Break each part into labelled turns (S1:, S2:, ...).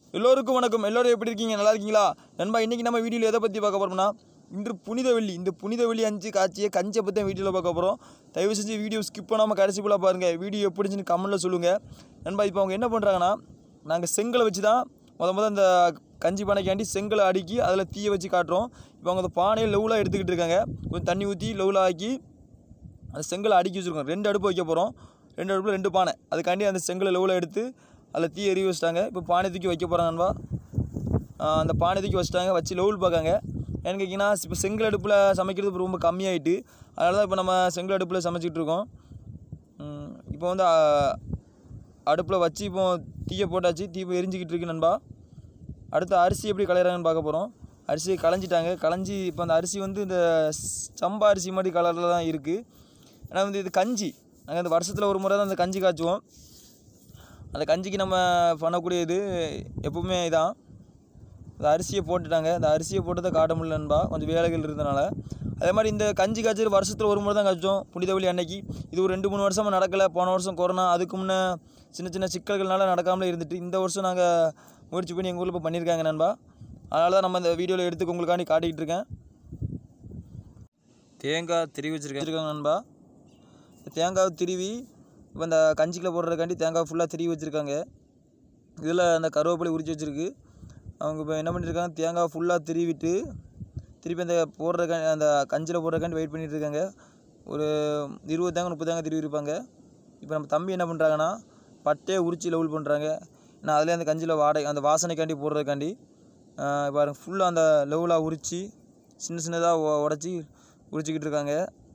S1: எல்லோருக்கும் வணக்கம் எல்லோரும் எப்படி இருக்கீங்க நல்லா இருக்கீங்களா நண்பா இன்றைக்கி நம்ம வீடியோவில் எதை பற்றி பார்க்க போகிறோம்னா இன்று புனித வெள்ளி இந்த புனித வெள்ளி அஞ்சு காட்சியை கஞ்சை பற்றி வீடியோவில் பார்க்க போகிறோம் தயவு செஞ்சு வீடியோ ஸ்கிப் பண்ணாமல் கடைசி ஃபுல்லாக பாருங்கள் வீடியோ எப்படிச்சுன்னு கமெண்ட்டில் சொல்லுங்கள் நண்பா இப்போ அவங்க என்ன பண்ணுறாங்கன்னா நாங்கள் செங்கலை வச்சு தான் முத முத இந்த கஞ்சி பானைக்காண்டி செங்கலை அடுக்கி அதில் தீயை வச்சு காட்டுறோம் இப்போ அவங்க அந்த பானையை லெவலாக எடுத்துக்கிட்டு இருக்காங்க கொஞ்சம் தண்ணி ஊற்றி லெவலாக ஆக்கி அந்த செங்கலை அடுக்கி வச்சுருக்கோம் ரெண்டு அடுப்பு வைக்க போகிறோம் ரெண்டு அடுப்பில் ரெண்டு பானை அதுக்காண்டி அந்த செங்கலை லெவலில் எடுத்து அதில் தீ எறிய வச்சிட்டாங்க இப்போ பானை தூக்கி வைக்க போகிறாங்க நண்பா ஆஹ் அந்த பானை தூக்கி வச்சிட்டாங்க வச்சு லெவல் பார்க்காங்க ஏன்னு கேட்டிங்கன்னா இப்போ செங்கல் அடுப்பில் சமைக்கிறது இப்ப ரொம்ப கம்மியாயிட்டு அதனால தான் இப்போ நம்ம செங்கல் அடுப்பில் சமைச்சிட்டு இருக்கோம் உம் இப்போ வந்து அடுப்பில் வச்சு இப்போ தீயை போட்டாச்சு தீ இப்போ எரிஞ்சிக்கிட்டு இருக்கு நண்பா அடுத்து அரிசி எப்படி கலையிறாங்கன்னு பார்க்க போகிறோம் அரிசியை களைஞ்சிட்டாங்க களைஞ்சி இப்போ அந்த அரிசி வந்து இந்த ஸ்- சம்பா அரிசி மாதிரி கலரில் தான் இருக்குது ஆனால் வந்து இது கஞ்சி நாங்கள் இந்த வருஷத்தில் ஒரு முறை தான் அந்த கஞ்சி காய்ச்சுவோம் அந்த கஞ்சிக்கு நம்ம பண்ணக்கூடிய இது எப்பவுமே இதான் அந்த அரிசியை போட்டுட்டாங்க அந்த அரிசியை போட்டதை காட்ட முடியலன்பா கொஞ்சம் வேலைகள் இருந்தனால அதே மாதிரி இந்த கஞ்சி காய்ச்சல் வருஷத்தில் ஒரு முறை தான் காய்ச்சோம் புனித வெள்ளி அன்னைக்கு இது ஒரு ரெண்டு மூணு வருஷமாக நடக்கலை போன வருஷம் கொரோனா அதுக்கு முன்னே சின்ன சின்ன சிக்கல்கள்னால நடக்காமலே இருந்துட்டு இந்த வருஷம் நாங்கள் முயற்சி பண்ணி எங்கள் ஊரில் இப்போ பண்ணியிருக்காங்க நண்பா அதனால தான் நம்ம இந்த வீடியோவில் எடுத்து உங்களுக்காண்டி காட்டிக்கிட்டு இருக்கேன் தேங்காய் திருவி வச்சுருக்கேன் வச்சுருக்காங்க நண்பா இந்த தேங்காவை திருவி இப்போ இந்த கஞ்சிக்கில் போடுறதுக்காண்டி தேங்காய் ஃபுல்லாக திருவி வச்சுருக்காங்க இதில் அந்த கருவேப்பிலை உரிச்சு வச்சுருக்கு அவங்க இப்போ என்ன பண்ணியிருக்காங்க தேங்காய் ஃபுல்லாக திருவிட்டு திருப்பி அந்த போடுறதுக்காண்டி அந்த கஞ்சியில் போடுறதுக்காண்டி வெயிட் பண்ணிட்டு இருக்காங்க ஒரு இருபது தேங்காய் முப்பது தேங்காய் திருவி இருப்பாங்க இப்போ நம்ம தம்பி என்ன பண்ணுறாங்கன்னா பட்டையை உரிச்சு லெவல் பண்ணுறாங்க ஏன்னா அதிலே அந்த கஞ்சியில் வாடகை அந்த வாசனைக்காண்டி போடுறதுக்காண்டி ஆஹ் பாருங்க ஃபுல்லாக அந்த லெவலாக உரித்து சின்ன சின்னதாக உடச்சி உரிச்சிக்கிட்டு இருக்காங்க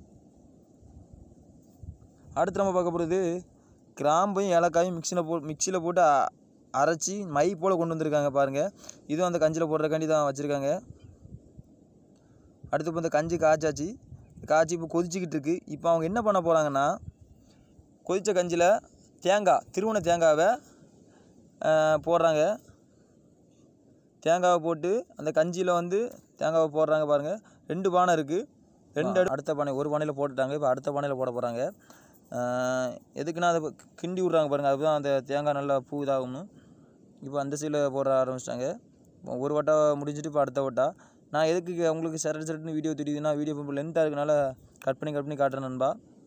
S1: அடுத்து நம்ம பார்க்க போகிறது கிராம்பையும் ஏலக்காயும் மிக்சியில் போ மிக்சியில் போட்டு அ- அரைச்சி மை போல் கொண்டு வந்திருக்காங்க பாருங்கள் இதுவும் அந்த கஞ்சியில் போடுறதுக்காண்டி தான் வச்சுருக்காங்க அடுத்து இப்போ இந்த கஞ்சி காய்ச்சாச்சு காய்ச்சி இப்போ கொதிச்சிக்கிட்டு இருக்கு இப்போ அவங்க என்ன பண்ண போகிறாங்கன்னா கொதித்த கஞ்சியில் தேங்காய் திருவண்ண தேங்காவை ஆஹ், போடுறாங்க தேங்காவை போட்டு அந்த கஞ்சியில் வந்து தேங்காவை போடுறாங்க பாருங்கள் ரெண்டு பானை இருக்குது ரெண்டு அடு- அடுத்த பானை ஒரு பானையில் போட்டுட்டாங்க இப்போ அடுத்த பானையில் போட போகிறாங்க எதுக்குன்னா அதை கி- கிண்டி விட்றாங்க பாருங்கள் அதுதான் அந்த தேங்காய் நல்லா பூ இதாகும்னு இப்போ அந்த சைடில் போட ஆரம்பிச்சிட்டாங்க ஒரு வட்டா முடிஞ்சிட்டு இப்போ அடுத்த வட்டா நான் எதுக்கு இங்க உங்களுக்கு சரட்டு சரட்டுன்னு வீடியோ தெரியுதுன்னா வீடியோ இப்போ லென்த்தாக இருக்கனால கட் பண்ணி கட் பண்ணி காட்டுறேன் நண்பா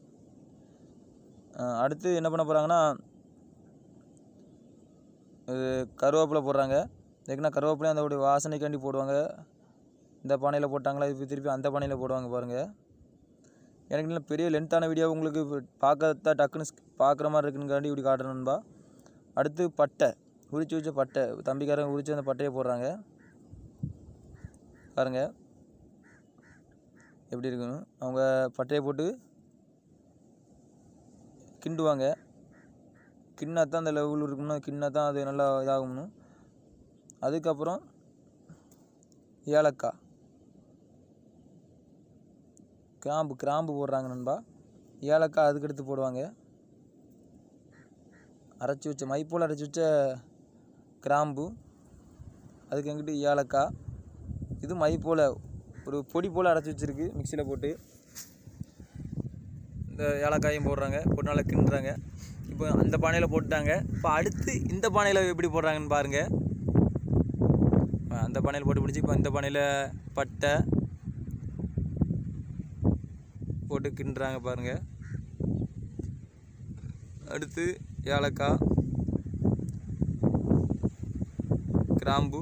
S1: ஆஹ் அடுத்து என்ன பண்ண போகிறாங்கன்னா கருவேப்பிலை போடுறாங்க எதுக்குன்னா கருவேப்பிலை அதோடைய வாசனைக்காண்டி போடுவாங்க இந்த பானையில் போட்டாங்களா இப்போ திருப்பி அந்த பானையில் போடுவாங்க பாருங்கள் எனக்கு நல்ல பெரிய லென்த்தான வீடியோ உங்களுக்கு பார்க்கறத டக்குன்னு பார்க்குற மாதிரி இருக்குனுக்காண்டி இப்படி காட்டுறேன் நண்பா அடுத்து பட்டை உரிச்சு வச்ச பட்டை தம்பிக்காரங்க உரிச்சு அந்த பட்டையை போடுறாங்க பாருங்க எப்படி இருக்குன்னு அவங்க பட்டையை போட்டு கிண்டுவாங்க கிண்ணா தான் அந்த லெவல் இருக்கும்னா கிண்ணா தான் அது நல்லா இதாகும்னு அதுக்கப்புறம் ஏலக்காய் கிராம்பு கிராம்பு போடுறாங்க நண்பா ஏலக்காய் அதுக்கடுத்து போடுவாங்க அரைச்சி வச்ச மை போல் அரைச்சி வச்ச கிராம்பு அதுக்கு எங்கிட்டு ஏலக்காய் இது மை போல் ஒரு பொடி போல் அரைச்சி வச்சிருக்கு மிக்சியில் போட்டு இந்த ஏலக்காயும் போடுறாங்க போட்டு நல்லா கிண்டுறாங்க இப்போ அந்த பானையில் போட்டுட்டாங்க இப்போ அடுத்து இந்த பானையில் எப்படி போடுறாங்கன்னு பாருங்கள் அந்த பானையில் போட்டு பிடிச்சி இப்போ இந்த பானையில் பட்டை போட்டு கிண்டுறாங்க பாருங்க அடுத்து ஏலக்காய் கிராம்பு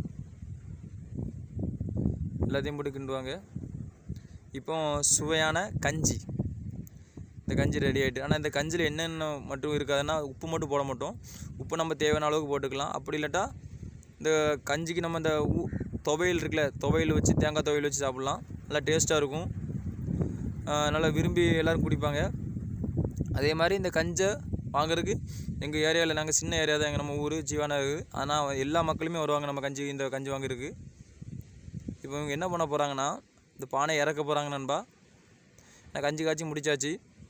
S1: எல்லாத்தையும் போட்டு கிண்டுவாங்க இப்போ சுவையான கஞ்சி இந்த கஞ்சி ரெடி ஆகிட்டு ஆனால் இந்த கஞ்சியில் என்னென்ன மட்டும் இருக்காதுன்னா உப்பு மட்டும் போட மாட்டோம் உப்பு நம்ம தேவையான அளவுக்கு போட்டுக்கலாம் அப்படி இல்லாட்டா இந்த கஞ்சிக்கு நம்ம இந்த ஊ துவையல் இருக்குல்ல துவையல் வச்சு தேங்காய் துவையல் வச்சு சாப்பிட்லாம் நல்லா டேஸ்ட்டாக இருக்கும் ஆஹ் நல்லா விரும்பி எல்லோரும் குடிப்பாங்க அதே மாதிரி இந்த கஞ்சை வாங்குறதுக்கு எங்கள் ஏரியாவில் நாங்கள் சின்ன ஏரியா தான் எங்கள் நம்ம ஊர் ஜீவானா இருக்குது ஆனால் எல்லா மக்களுமே வருவாங்க நம்ம கஞ்சி இந்த கஞ்சி வாங்குறதுக்கு இப்போ இவங்க என்ன பண்ண போகிறாங்கன்னா இந்த பானை இறக்க போகிறாங்க நண்பா நான் கஞ்சி காய்ச்சி முடிச்சாச்சு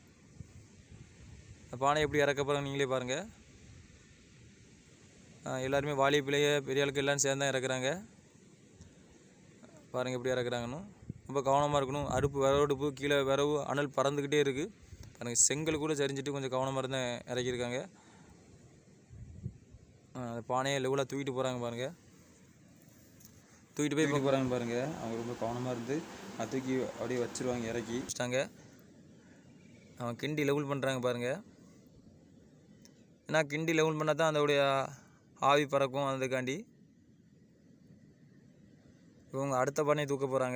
S1: இந்த பானை எப்படி இறக்க போகிறாங்க நீங்களே பாருங்கள் எல்லாருமே வாலிப்பிள்ளைய பெரிய ஆளுக்கு எல்லாம் சேர்ந்து தான் இறக்குறாங்க பாருங்கள் எப்படி இறக்குறாங்கன்னு ரொம்ப கவனமாக இருக்கணும் அடுப்பு விறகடுப்பு கீழே விறகு அனல் பறந்துக்கிட்டே இருக்குது பாருங்கள் செங்கல் கூட சரிஞ்சிட்டு கொஞ்சம் கவனமாக இருந்து இறக்கியிருக்காங்க ஆ, அந்த பானையை லெவலாக தூக்கிட்டு போகிறாங்க பாருங்கள் தூக்கிட்டு போய் இப்போ போகிறாங்க பாருங்கள் அவங்க ரொம்ப கவனமாக இருந்து அதை தூக்கி அப்படியே வச்சிருவாங்க இறக்கி வச்சிட்டாங்க அவன் கிண்டி லெவல் பண்ணுறாங்க பாருங்கள் ஏன்னா கிண்டி லெவல் பண்ணால் தான் அதோடைய ஆவி பறக்கும் அதுக்காண்டி இவங்க அடுத்த பானையை தூக்க போகிறாங்க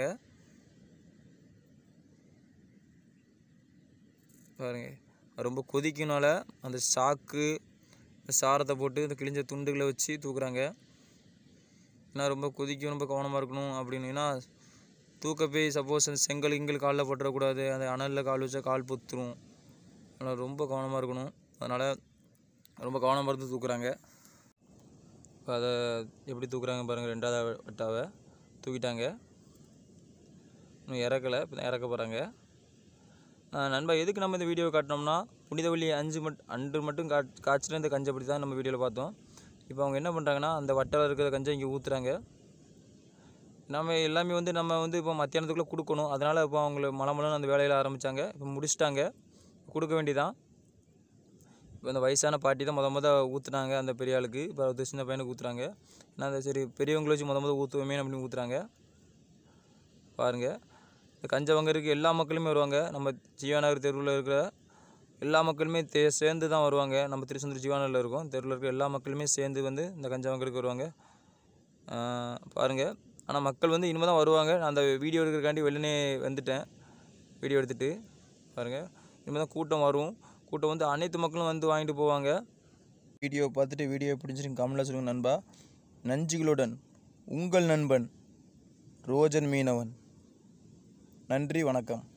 S1: பாருங்க ரொம்ப கொதிக்கனால அந்த சாக்கு இந்த சாரத்தை போட்டு இந்த கிழிஞ்ச துண்டுகளை வச்சு தூக்குறாங்க ஏன்னா ரொம்ப கொதிக்கும் ரொம்ப கவனமாக இருக்கணும் அப்படின்னா தூக்க போய் சப்போஸ் அந்த செங்கல் இங்கல் காலில் பட்டுறக்கூடாது அந்த அனலில் கால் வச்சா கால் பொத்துரும் அதனால் ரொம்ப கவனமாக இருக்கணும் அதனால் ரொம்ப கவனமாக இருந்து தூக்குறாங்க இப்போ அதை எப்படி தூக்குறாங்க பாருங்கள் ரெண்டாவது வட்டாவை தூக்கிட்டாங்க இன்னும் இறக்கலை இப்போ தான் இறக்க போகிறாங்க நண்பா எதுக்கு நம்ம இந்த வீடியோ காட்டினோம்னா புனிதவள்ளி அஞ்சு மட் அன்று மட்டும் கா காய்ச்சிட்டு இந்த கஞ்சை பற்றி தான் நம்ம வீடியோவில் பார்த்தோம் இப்போ அவங்க என்ன பண்ணுறாங்கன்னா அந்த வட்டாவில் இருக்கிற கஞ்சை இங்கே ஊற்றுறாங்க நம்ம எல்லாமே வந்து நம்ம வந்து இப்போ மத்தியானத்துக்குள்ளே கொடுக்கணும் அதனால் இப்போ அவங்கள மலமலன்னு அந்த வேலையில் ஆரம்பித்தாங்க இப்போ முடிச்சிட்டாங்க கொடுக்க வேண்டியதான் இப்போ அந்த வயசான பாட்டி தான் முத முத ஊற்றுனாங்க அந்த பெரிய ஆளுக்கு இப்போ அது சின்ன பையனுக்கு ஊற்றுறாங்க ஏன்னா அந்த சரி பெரியவங்களை வச்சு முத முத ஊற்றுவோமே அப்படின்னு ஊற்றுறாங்க பாருங்கள் இந்த கஞ்சவங்கருக்கு எல்லா மக்களுமே வருவாங்க நம்ம ஜீவாநகர் தெருவில் இருக்கிற எல்லா மக்களுமே தே சேர்ந்து தான் வருவாங்க நம்ம திருச்செந்தூர் ஜீவாநகரில் இருக்கோம் தெருவில் இருக்கிற எல்லா மக்களுமே சேர்ந்து வந்து இந்த கஞ்சவங்கருக்கு வருவாங்க பாருங்கள் ஆனால் மக்கள் வந்து இனிமேல் தான் வருவாங்க நான் அந்த வீடியோ எடுக்கிறக்காண்டி வெளிலே வந்துட்டேன் வீடியோ எடுத்துகிட்டு பாருங்கள் இனிமேல் தான் கூட்டம் வரும் கூட்டம் வந்து அனைத்து மக்களும் வந்து வாங்கிட்டு போவாங்க வீடியோ பார்த்துட்டு வீடியோ பிடிச்சிருக்கு கமெண்ட்டில் சொல்லுங்கள் நண்பா நஞ்சுகளுடன் உங்கள் நண்பன் ரோஜன் மீனவன் நன்றி வணக்கம்